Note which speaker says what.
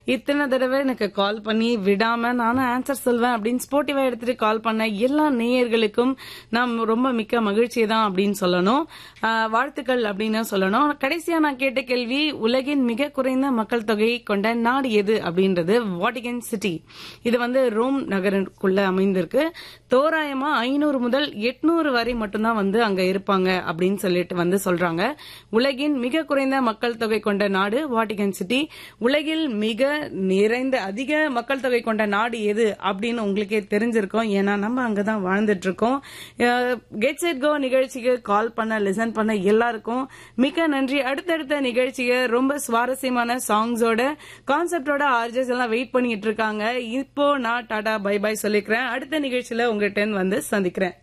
Speaker 1: இத்தனை தடவை எனக்கு கால் பண்ணி விடாம நானும் ஆன்சர் சொல்வேன் அப்படின்னு ஸ்போர்ட்டிவா எடுத்துட்டு கால் பண்ண எல்லா நேயர்களுக்கும் நாம் ரொம்ப மிக்க மகிழ்ச்சி தான் அப்படின்னு சொல்லணும் ஆஹ் வாழ்த்துக்கள் அப்படின்னு சொல்லணும் கடைசியா நான் கேட்ட கேள்வி உலகின் மிக குறைந்த மக்கள் தொகை கொண்ட நாடு எது அப்படின்றது வாட்டிகன் சிட்டி இது வந்து ரோம் நகருக்குள்ள அமைந்திருக்கு தோராயமா ஐநூறு முதல் எட்நூறு வரை மட்டும்தான் வந்து அங்க இருப்பாங்க அப்படின்னு சொல்லிட்டு வந்து சொல்றாங்க உலகின் மிக குறைந்த மக்கள் தொகை கொண்ட நாடு வாட்டிகன் சிட்டி உலகில் மிக நிறைந்த அதிக மக்கள் தொகை கொண்ட நாடு எது அப்படின்னு உங்களுக்கே தெரிஞ்சிருக்கும் ஏன்னா நம்ம அங்கதான் வாழ்ந்துட்டு இருக்கோம் கெட் செட் கோ நிகழ்ச்சிக்கு கால் பண்ண லிசன் பண்ண எல்லாருக்கும் மிக்க நன்றி அடுத்தடுத்த நிகழ்ச்சியை ரொம்ப சுவாரஸ்யமான சாங்ஸோட கான்செப்டோட ஆர்ஜஸ் எல்லாம் வெயிட் பண்ணிட்டு இருக்காங்க இப்போ நான் டாடா பை பை சொல்லிக்கிறேன் அடுத்த நிகழ்ச்சியில உங்ககிட்ட வந்து சந்திக்கிறேன்